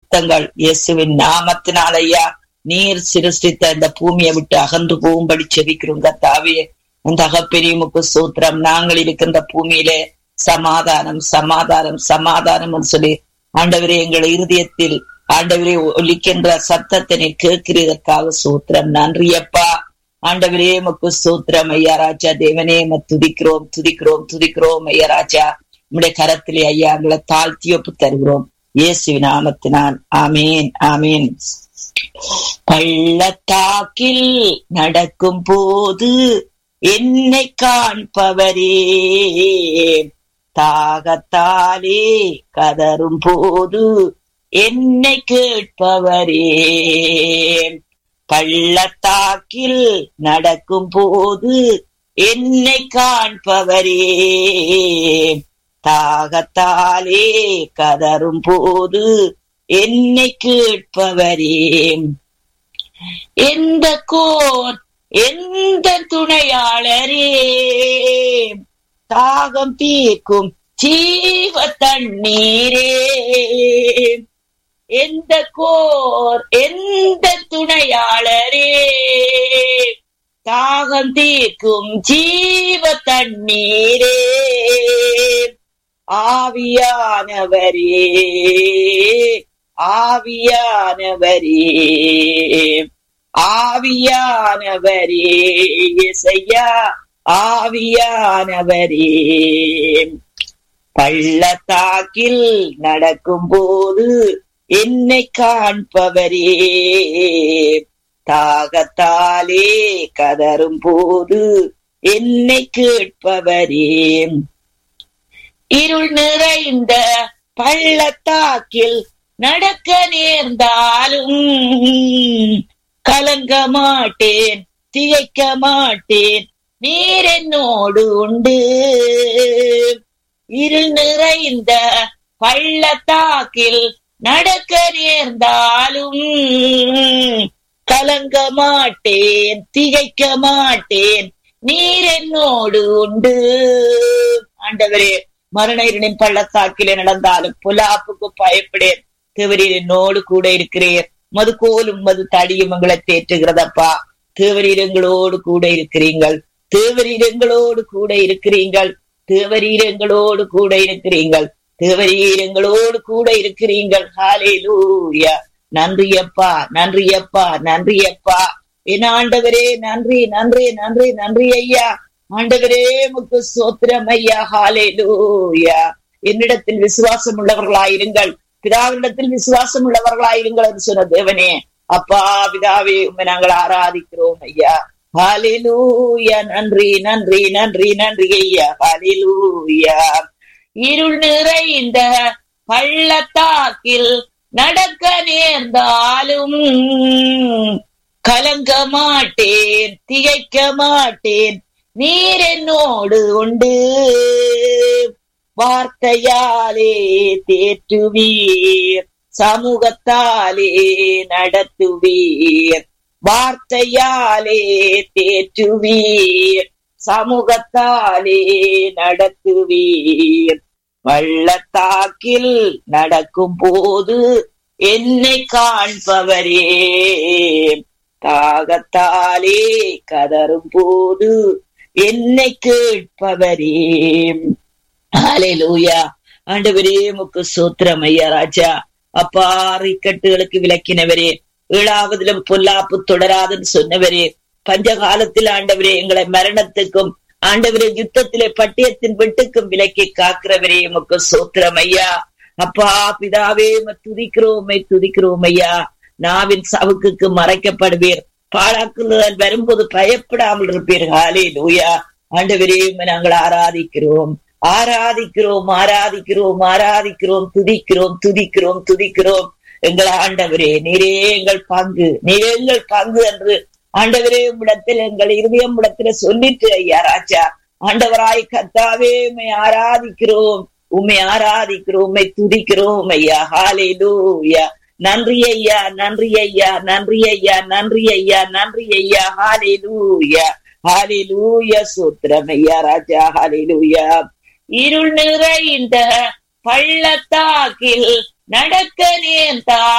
சித்தங்கள் இயேசுவின் நாமத்தினால் ஐயா நீர் சிருஷ்டித்த இந்த பூமியை விட்டு அகன்று போகும்படி செபிக்கிறோம் கத்தாவே அந்த அகப்பெரியமுக்கு சூத்திரம் நாங்கள் இருக்கின்ற பூமியிலே சமாதானம் சமாதானம் சமாதானம் சொல்லி ஆண்டவரே எங்கள் இருதயத்தில் ஆண்டவரே ஒலிக்கின்ற சத்தத்தை நீர் கேட்கிறதற்காக சூத்திரம் நன்றியப்பா ஆண்டவரே மக்கு சூத்திரம் ஐயா ராஜா தேவனே ம துதிக்கிறோம் துதிக்கிறோம் துதிக்கிறோம் ஐயா ராஜா உம்முடைய கரத்திலே ஐயா எங்களை தாழ்த்தி ஒப்பு தருகிறோம் இயேசுவின் நாமத்தினால் ஆமீன் ஆமீன் பள்ளத்தாக்கில் நடக்கும் போது என்னை காண்பவரே தாகத்தாலே கதரும் போது என்னை கேட்பவரே பள்ளத்தாக்கில் நடக்கும் போது என்னை காண்பவரே தாகத்தாலே கதரும் போது என்னை கேட்பவரே எந்த கோர் எந்த துணையாளரே தாகம் தீர்க்கும் ஜீவ தண்ணீரே எந்த கோர் எந்த துணையாளரே தாகம் தீர்க்கும் ஜீவ தண்ணீரே ஆவியானவரே ஆவியானவரே ஆவியானவரே இசையா ஆவியானவரே பள்ளத்தாக்கில் நடக்கும் போது என்னை காண்பவரே தாகத்தாலே கதரும் போது என்னை கேட்பவரே இருள் நிறைந்த பள்ளத்தாக்கில் நடக்க நேர்ந்தாலும் கலங்க மாட்டேன் திகைக்க மாட்டேன் நீர் என்னோடு உண்டு இருள் நிறைந்த பள்ளத்தாக்கில் நடக்க நேர்ந்தாலும் கலங்க மாட்டேன் திகைக்க மாட்டேன் நீர் என்னோடு உண்டு ஆண்டவரே மரண இருளின் பள்ளத்தாக்கிலே நடந்தாலும் புலாப்புக்கு பயப்படேன் தேவரீர் என்னோடு கூட இருக்கிறீர் மது கோலும் மது தடியும் எங்களை தேற்றுகிறதப்பா தேவரீர் எங்களோடு கூட இருக்கிறீங்கள் தேவரீர் எங்களோடு கூட இருக்கிறீங்கள் தேவரீர் எங்களோடு கூட இருக்கிறீங்கள் தேவரீர் எங்களோடு கூட இருக்கிறீங்கள் ஹாலே லூயா நன்றியப்பா நன்றியப்பா நன்றியப்பா என் ஆண்டவரே நன்றி நன்றி நன்றி நன்றி ஐயா ஆண்டவரே முக்கு சோத்திரம் ஐயா ஹாலே லூயா என்னிடத்தில் விசுவாசம் உள்ளவர்களாயிருங்கள் பிதாவினிடத்தில் விசுவாசம் உள்ளவர்களாயிருங்கள் என்று சொன்ன தேவனே அப்பா பிதாவே உண்மை நாங்கள் ஆராதிக்கிறோம் ஐயா ஹாலிலூயா நன்றி நன்றி நன்றி நன்றி ஐயா ஹாலிலூயா இருள் நிறைந்த பள்ளத்தாக்கில் நடக்க நேர்ந்தாலும் கலங்க மாட்டேன் திகைக்க மாட்டேன் நீர் என்னோடு உண்டு வார்த்தையாலே தேற்றுவீர் சமூகத்தாலே நடத்துவீர் வார்த்தையாலே தேற்றுவீர் சமூகத்தாலே நடத்துவீர் பள்ளத்தாக்கில் நடக்கும் போது என்னை காண்பவரே தாகத்தாலே கதரும் போது என்னை கேட்பவரே ஹalleluya ஆண்டவரே முக்கு சூத்திரம் ஐயா ராஜா அப்பா இக்கட்டுகளுக்கு விளக்கினவரே ஏழாவதிலும் பொல்லாப்பு தொடராதுன்னு சொன்னவரே பஞ்சகாலத்தில் ஆண்டவரே எங்களை மரணத்துக்கும் ஆண்டவரே யுத்தத்திலே பட்டியத்தின் வெட்டுக்கும் விலக்கி காக்கிறவரே முக்கு சூத்திரம் ஐயா அப்பா பிதாவே துதிக்கிறோமை துதிக்கிறோம் ஐயா நாவின் சவுக்குக்கு மறைக்கப்படுவீர் பாழாக்குதல் வரும்போது பயப்படாமல் இருப்பீர் ஹாலே லூயா ஆண்டவரே நாங்கள் ஆராதிக்கிறோம் ஆராதிக்கிறோம் ஆராதிக்கிறோம் ஆராதிக்கிறோம் துதிக்கிறோம் துதிக்கிறோம் துதிக்கிறோம் எங்கள் ஆண்டவரே நீரே எங்கள் பங்கு நீரே எங்கள் பங்கு என்று ஆண்டவரே உம்மிடத்தில் எங்கள் இருதயம் இடத்துல சொல்லிட்டு ஐயா ராஜா ஆண்டவராய் கத்தாவே உண்மை ஆராதிக்கிறோம் உண்மை ஆராதிக்கிறோம் உண்மை துதிக்கிறோம் ஐயா ஹாலே லூயா நன்றி ஐயா நன்றி ஐயா நன்றி ஐயா நன்றி ஐயா நன்றி ஐயா ஹாலே லூயா ஹாலே லூயா சூத்திரம் ஐயா ராஜா ஹாலே லூயா இருள் நிறைந்த பள்ளத்தாக்கில் நடக்க நேர்ந்தா